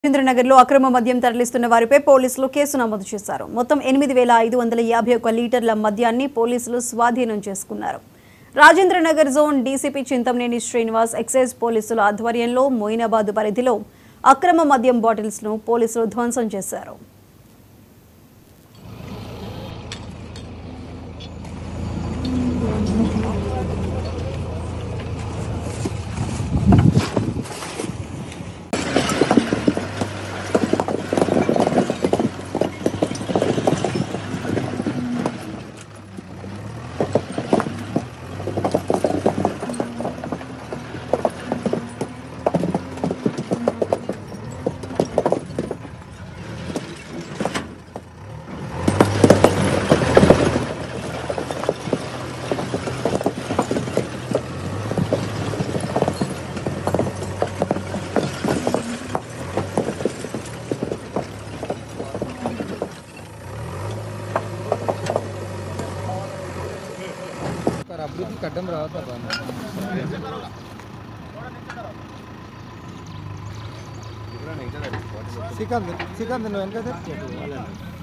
రాజేంద్రనగర్లో అక్రమ మద్యం తరలిస్తున్న వారిపై పోలీసులు కేసు నమోదు చేశారు మొత్తం ఎనిమిది వేల ఐదు వందల యాభై ఒక్క లీటర్ల మద్యాన్ని పోలీసులు స్వాధీనం చేసుకున్నారు Rajendranagar zone DCP Chintamaneni Srinivas excise పోలీసుల ఆధ్వర్యంలో మొయినాబాద్ పరిధిలో అక్రమ మద్యం బాటిల్స్ ను పోలీసులు ధ్వంసం చేశారు సార్ అభివృద్ధికి అడ్డం రావద్దా శ్రీకాంత్ శ్రీకాంత్ నువ్వు వెనక